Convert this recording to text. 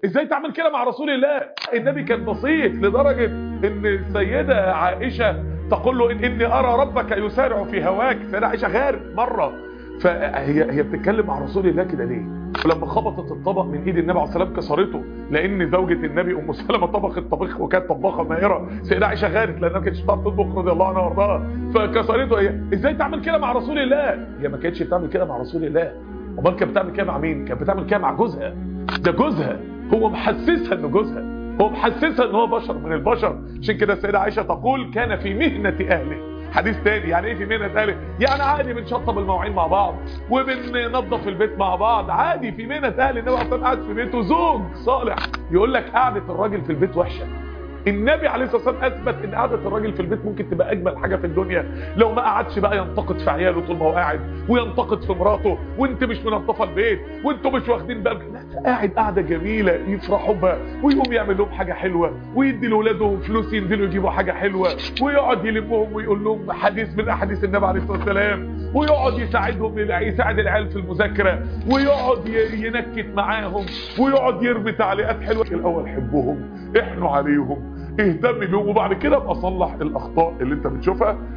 ازاي تعمل كده مع رسول الله النبي كان بسيط لدرجة ان السيدة عائشة تقول له إن اني ارى ربك يسارع في هواك سيدة عائشة غارق مرة فهي هي بتتكلم مع رسول الله كده ليه ولما خبطت الطبق من ايد النبي عليه السلام كسرته لان زوجة النبي ام سلمة طبخت طبخ وكانت طباخه ماهره سيدة عائشه غارت لانها ما كانتش بتعرف تطبخ رضي الله عنها وارضاها فكسرته هي ازاي تعمل كده مع رسول الله هي ما كانتش بتعمل كده مع رسول الله امال كانت بتعمل كده مع مين كانت بتعمل كده مع جوزها ده جوزها هو محسسها انه جوزها هو محسسها ان هو بشر من البشر عشان كده السيده عائشه تقول كان في مهنه اهله حديث تاني يعني ايه في مهنه اهله يعني عادي بنشطب المواعين مع بعض وبننظف البيت مع بعض عادي في مهنه اهل النبي اصلا قاعد في بيته زوج صالح يقول لك قعده الراجل في البيت وحشه النبي عليه الصلاه والسلام اثبت ان قعده الراجل في البيت ممكن تبقى اجمل حاجه في الدنيا لو ما قعدش بقى ينتقد في عياله طول ما هو قاعد وينتقد في مراته وانت مش منظفه البيت وانتوا مش واخدين بالك لا قاعد قاعده جميله يفرحوا بها ويقوم يعمل لهم حاجه حلوه ويدي لاولاده فلوس ينزلوا يجيبوا حاجه حلوه ويقعد يلمهم ويقول لهم حديث من احاديث النبي عليه الصلاه والسلام ويقعد يساعدهم يساعد العيال في المذاكره ويقعد ينكت معاهم ويقعد يرمي تعليقات حلوه الاول حبهم احنوا عليهم اهتم بيهم وبعد كده ابقى اصلح الاخطاء اللي انت بتشوفها